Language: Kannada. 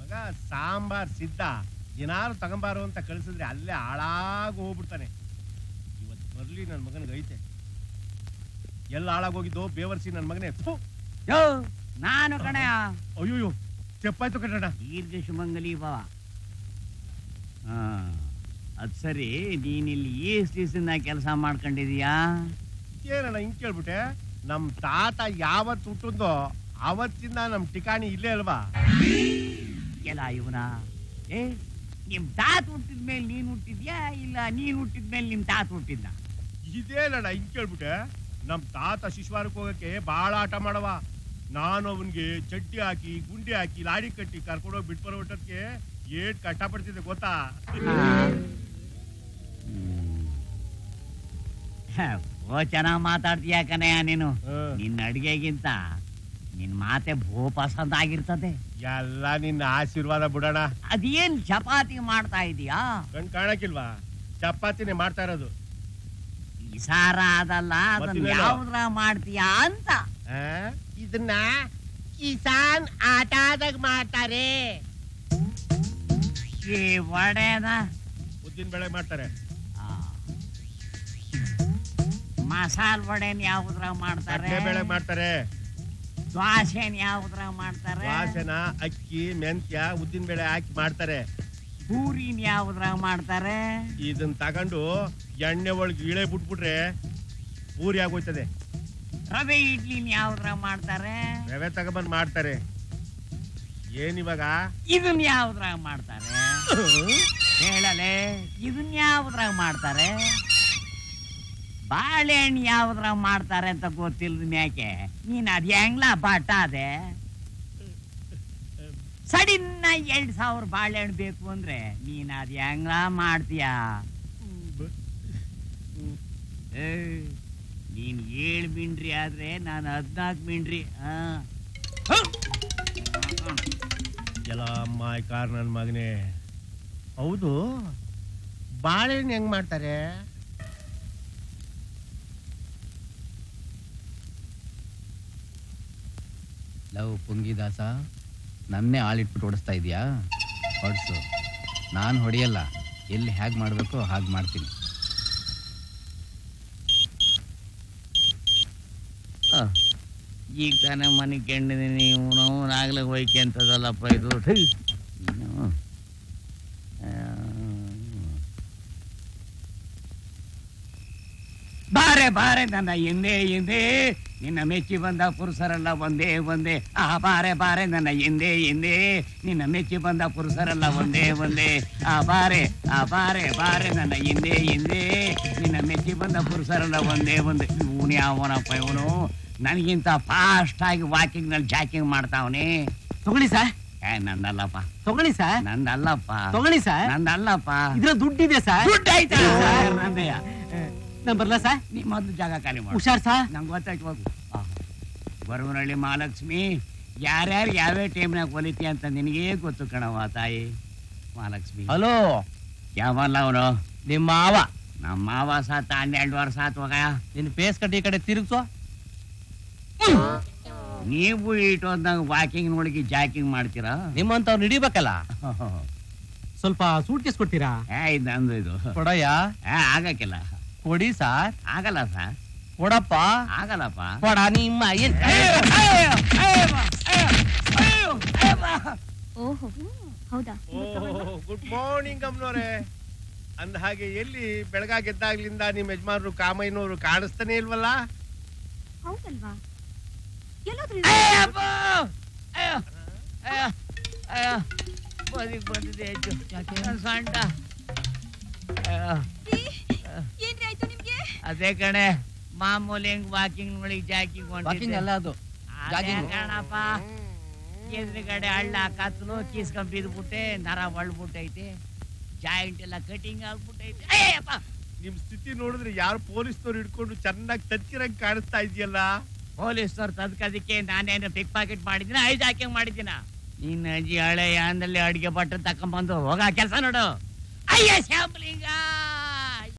ಮಗ ಸಾಂಬಾರ್ ಸಿದ್ಧ ಏನಾರು ತಗೊಂಬಾರು ಅಂತ ಕಳಿಸಿದ್ರೆ ಅಲ್ಲೇ ಹಾಳಾಗಿ ಹೋಗ್ಬಿಡ್ತಾನೆ ಇವತ್ತು ಬರ್ಲಿ ನನ್ನ ಮಗನಿಗೆ ಐತೆ ಎಲ್ಲ ಹಾಳಾಗೋಗಿದ್ದು ಬೇವರ್ಸಿ ನನ್ನ ಮಗನೇ ಥು. ಯೋ ನಾನು ಕಣಯ ಅಯ್ಯೋಯ್ಯೋ ತೆಪ್ಪಾಯ್ತು ಕಟ್ಟಣ ದೀರ್ಘ ಸುಮಂಗಲಿ ಭವ ಹಾ ಅದ್ ಸರಿ ನೀನಿಲ್ಲಿ ಎಷ್ಟು ದಿವಸದಿಂದ ಕೆಲಸ ಮಾಡ್ಕೊಂಡಿದೀಯಾ ಏನಣ್ಣ ಹಿಂಗ್ ಕೇಳ್ಬಿಟ್ಟೆ ನಮ್ ತಾತ ಯಾವತ್ತು ಹುಟ್ಟಿದ್ನೋ ಅವತ್ತಿಂದ ನಮ್ ಠಿಕಾಣಿ ಇಲ್ಲೇ ಅಲ್ವಾ ಎಲ್ಲ ಇವನ ಏ ನಿಮ್ ತಾತ ಹುಟ್ಟಿದ ಮೇಲೆ ನೀನ್ ಹುಟ್ಟಿದ್ಯಾ ಇಲ್ಲ ನೀನ್ ಹುಟ್ಟಿದ ಮೇಲೆ ನಿಮ್ ತಾತ ಹುಟ್ಟಿದ್ದ ಇದೇನಣ್ಣ ಹಿಂಗ್ ಕೇಳ್ಬಿಟ್ಟೆ ನಮ್ ತಾತ ಶಿಶುವಾರಕ್ಕೆ ಹೋಗಕ್ಕೆ ಬಹಳ ಆಟ ಮಾಡವ ನಾನು ಅವನ್ಗೆ ಚಡ್ಡಿ ಹಾಕಿ ಗುಂಡಿ ಹಾಕಿ ಲಾಡಿ ಕಟ್ಟಿ ಕರ್ಕೊಂಡೋಗಿ ಬಿಟ್ಬರೋ ಒಟ್ಟಕ್ಕೆ ಏಟ್ ಕಷ್ಟ ಪಡ್ತಿದ್ದೆ ಗೊತ್ತಾ ಓ ಚೆನ್ನಾಗ್ ಮಾತಾಡ್ತೀಯ ಕಣಯ್ಯ ನೀನು ಹ್ಮ್. ನಿನ್ನ ಅಡಿಗೆಗಿಂತ ನಿನ್ ಮಾತೆ ಭೂ ಪಸಂದ್ ಆಗಿರ್ತದೆ ಎಲ್ಲ ನಿನ್ನ ಆಶೀರ್ವಾದ ಬಿಡೋಣ ಅದೇನ್ ಚಪಾತಿ ಮಾಡ್ತಾ ಇದೀಯಾ ಕಣ್ ಕಾಣಕ್ಕಿಲ್ವಾ ಚಪಾತಿನೇ ಮಾಡ್ತಾ ಇರೋದು ಈ ಸಾರ ಅದಲ್ಲ ಅದನ್ನ ಮತ್ತಿನ್ನೇನು? ಯಾವ್ದ್ರ ಮಾಡ್ತೀಯಾ ಅಂತ ಆ? ಇದನ್ನ ಕಿಸಾನ್ ಆಟಾದಾಗ ಮಾಡ್ತಾರೆ ಈ ವಡೆನ ಉದ್ದಿನ ಬೆಳೆ ಮಾಡ್ತಾರೆ ಆ. ಮಸಾಲ್ ವಡೆನ್ ಯಾವ್ದ್ರಾಗ ಮಾಡ್ತಾರೆ ಕಡ್ಲೆ ಬೆಳೆ ಮಾಡ್ತಾರೆ ದ್ವಾಸೆನ್ ಯಾವ್ದ್ರಾಗ ಮಾಡ್ತಾರೆ ವಾಸನ ಅಕ್ಕಿ ಮೆಂತ್ಯ ಉದ್ದಿನ ಬೇಳೆ ಹಾಕಿ ಮಾಡ್ತಾರೆ ಪೂರಿನ್ ಯಾವ್ದ್ರಾಗ ಮಾಡ್ತಾರೆ ಇದನ್ನ ತಗೊಂಡು ಎಣ್ಣೆ ಒಳಗೆ ಇಳೆ ಬಿಟ್ಬಿಟ್ರೆ ಪೂರಿ ಆಗೋಯ್ತದೆ ರವೆ ಇಡ್ಲಿನ್ ಯಾವ್ದ್ರಾಗ ಮಾಡ್ತಾರೆ ರವೆ ತಗೊಂಬಂದ್ ಮಾಡ್ತಾರೆ ಏನಿವಾಗ ಇದನ್ ಯಾವ್ದ್ರಾಗ ಮಾಡ್ತಾರೆ ಹೇಳಲೆ ಇದನ್ ಯಾವ್ದ್ರಾಗ ಮಾಡ್ತಾರೆ ಬಾಳೆಹಣ್ಣು ಯಾವ್ದ್ರಾಗ ಮಾಡ್ತಾರೆ ಅಂತ ಗೊತ್ತಿಲ್ದ ಮ್ಯಾಕೆ ನೀನ್ ಅದ್ ಹೆಂಗ್ಲ ಬಟ್ಟ ಅದೆ ಸಡಿನ್ನ ಎರಡ್ ಸಾವಿರ ಬಾಳೆಹಣ್ಣು ಬೇಕು ಅಂದ್ರೆ ನೀನ್ ಅದ್ ಹೆಂಗ್ಲ ಮಾಡ್ತೀಯ ಏ, ನೀನ್ ಏಳ್ ಮಿಂಡ್ರಿ ಆದ್ರೆ ನಾನು ಹದ್ನಾಲ್ಕು ಮಿಂಡ್ರಿ ಹಾ ಎಲ್ಲ ಅಮ್ಮಾಯ್ ಕಾರ್ ನನ್ ಮಗನೇ ಹೌದು ಬಾಳೆಹಣ್ಣು ಹೆಂಗ್ ಮಾಡ್ತಾರೆ ಲವ್ ಪುಂಗಿದಾಸ ನನ್ನೇ ಆಳಿಟ್ಬಿಟ್ಟು ಓಡಿಸ್ತಾ ಇದೀಯಾ ಹೊಡ್ಸು ನಾನು ಹೊಡೆಯಲ್ಲ ಎಲ್ಲಿ ಹೇಗೆ ಮಾಡಬೇಕೋ ಹಾಗೆ ಮಾಡ್ತೀನಿ ಈಗ ತಾನೇ ಮನೆ ಕೆಂಡಿದೀನಿ ಇವನು ಆಗ್ಲೇ ಹೋಯ್ಕೆ ಅಂತದಲ್ಲಪ್ಪ ಇದು ಠೈ. ಇನ್ನು, ಆ, ಬಾರೆ ಬಾರೆ ನನ್ನ ಹಿಂದೆ ಹಿಂದೆ ನಿನ್ನ ಮೆಚ್ಚಿ ಬಂದ ಪುರುಷರೆಲ್ಲ ಒಂದೇ ಒಂದೇ ಆ ಬಾರೆ ಬಾರೆ ನನ್ನ ಹಿಂದೆ ಹಿಂದೆ ನಿನ್ನ ಮೆಚ್ಚಿ ಬಂದ ಪುರುಷರೆಲ್ಲ ಒಂದೇ ಒಂದೇ ಆ ಬಾರೆ ಆ ಬಾರೆ ಬಾರೆ ನನ್ನ ಹಿಂದೆ ಹಿಂದೆ ನಿನ್ನ ಮೆಚ್ಚಿ ಬಂದ ಪುರುಷರೆಲ್ಲ ಒಂದೇ ಒಂದೇ ಇವನು ಯಾವನಪ್ಪ ಇವನು ನನಗಿಂತ ಫಾಸ್ಟ್ ಆಗಿ ವಾಕಿಂಗ್ ನಲ್ಲಿ ಜಾಕಿಂಗ್ ಮಾಡ್ತಾವನೆ ತಗೊಳ್ಳಿ ಸರ್ ಏ ನಂದಲ್ಲಪ್ಪ ತಗೊಳ್ಳಿ ಸರ್ ನಂದಲ್ಲಪ್ಪ ತಗೊಳ್ಳಿ ಸರ್ ನಂದಲ್ಲಪ್ಪ ಇದ್ರ ದುಡ್ಡಿದೆ ಸರ್ ದುಡ್ಡು ಆಯ್ತಾ ನಂದಯ್ಯ ನಾನ್ ಬರ್ಲಾ ಸರ್ ನೀ ಮೊದ್ಲು ಜಾಗ ಖಾಲಿ ಮಾಡು ಹುಷಾರ್ ಸರ್ ನಂಗೆ ಗೊತ್ತಾಯ್ತು ಹೋಗು ಬರುವನಹಳ್ಳಿ ಮಹಾಲಕ್ಷ್ಮಿ ಯಾರ್ಯಾರು ಯಾವ್ಯಾವ ಟೈಮ್ನಾಗ ಹೊಲಿತಿ ಅಂತ ನಿನಗೇ ಗೊತ್ತು ಕಣವ ತಾಯಿ ಮಹಾಲಕ್ಷ್ಮಿ ಹಲೋ ಯಾವಲ್ಲ ಅವನು ನಿಮ್ಮ ಮಾವ ನಮ್ಮ ಮಾವ ಸಾತ ಹನ್ನೆರಡು ವರ್ಷ ಆತ್ ಹೋಗ ನಿನ್ನ ಫೇಸ್ ಕಟ್ಟಿ ಈ ಕಡೆ ತಿರುಗ್ಸೋ ನೀವು ಇಟ್ಟೋದ್ನಾಗ ವಾಕಿಂಗ್ ನೋಡಿಗೆ ಜಾಕಿಂಗ್ ಮಾಡ್ತೀರಾ ನಿಮ್ಮಂತವ್ರು ಹಿಡಿಬೇಕಲ್ಲ ಸ್ವಲ್ಪ ಸೂಟ್ ಕೇಸ್ ಕೊಡ್ತೀರಾ ಏ ಇದು ನಂದು ಇದು ಕೊಡಯ್ಯ ಏ ಆಗಕ್ಕಿಲ್ಲ ಕೊಡಿ ಸಾರ್ ಆಗಲ್ಲ ಸರ್ ಕೊಡಪ್ಪ ಆಗಲ್ಲಪ್ಪ ಕೊಡ ನಿಮ್ಮ ಏನ್ ಓಹೋ ಹೌದಾ ಗುಡ್ ಮಾರ್ನಿಂಗ್ ಅಮ್ನವ್ರೆ ಅಂದ ಹಾಗೆ ಎಲ್ಲಿ ಬೆಳಗಾಗ್ ಎದ್ದಾಗ್ಲಿಂದ ನಿಮ್ ಯಜಮಾನ್ರು ಕಾಮಯ್ಯನವರು ಕಾಣಿಸ್ತಾನೆ ಇಲ್ವಲ್ಲ ಹೌದಲ್ವಾ ಎಲ್ಲಾದ್ರೂ ಅಯ್ಯಪ್ಪ! ಅಯ್ಯೋ! ಅಯ್ಯೋ! ಅಯ್ಯೋ! ಬದಿಗ್ ಬಂದಿದೆ ಹೆಚ್ಚು. ನನ್ ಸೊಂಟ. ಅಯ್ಯೋ! ಏನ್ರಿ ಆಯ್ತು ನಿಮ್ಗೆ ಅದೇ ಕಣೆ ಮಾಮೂಲಿ ಹೆಂಗ್ ವಾಕಿಂಗ್ ನೋಡಿ ಜಾಕಿಂಗ್ ವಾಕಿಂಗ್ ಅಲ್ಲ ಅದು jogging. ಕಣಪ್ಪ ಎದುರುಗಡೆ ಹಳ್ಳ ಕತ್ಲು ಕೀಸ್ಕೊಂಡ್ ಬಿದ್ಬಿಟ್ಟೆ ನರ ಒಳ್ಬಿಟ್ಟೈತೆ ಜಾಯಿಂಟ್ ಎಲ್ಲ ಕಟಿಂಗ್ ಆಗ್ಬಿಟ್ಟೈತೆ ಅಯ್ಯಪ್ಪ ನಿಮ್ ಸ್ಥಿತಿ ನೋಡಿದ್ರೆ ಯಾರು ಪೊಲೀಸ್ನವ್ರು ಹಿಡ್ಕೊಂಡು ಚೆನ್ನಾಗಿ ತಚ್ಚಿರಂಗ್ ಕಾಣಿಸ್ತಾ ಇದೆಯಲ್ಲ ಪೊಲೀಸ್ನವ್ರು ತದ್ಕದಕ್ಕೆ ನಾನೇನು ಪಿಕ್ ಪಾಕೆಟ್ ಮಾಡಿದಿನ ಐದು ಹಾಕಿಂಗ್ ಮಾಡಿದಿನ ನಿನ್ನ ಅಜ್ಜಿ ಹಳೆ ಯಾಂದಲ್ಲಿ ಅಡಿಗೆ ಭಟ್ರು ತಕೊಂಬಂದು ಹೋಗ ಕೆಲಸ ನೋಡು ಅಯ್ಯ ಶ್ಯಾಮಲಿಂಗ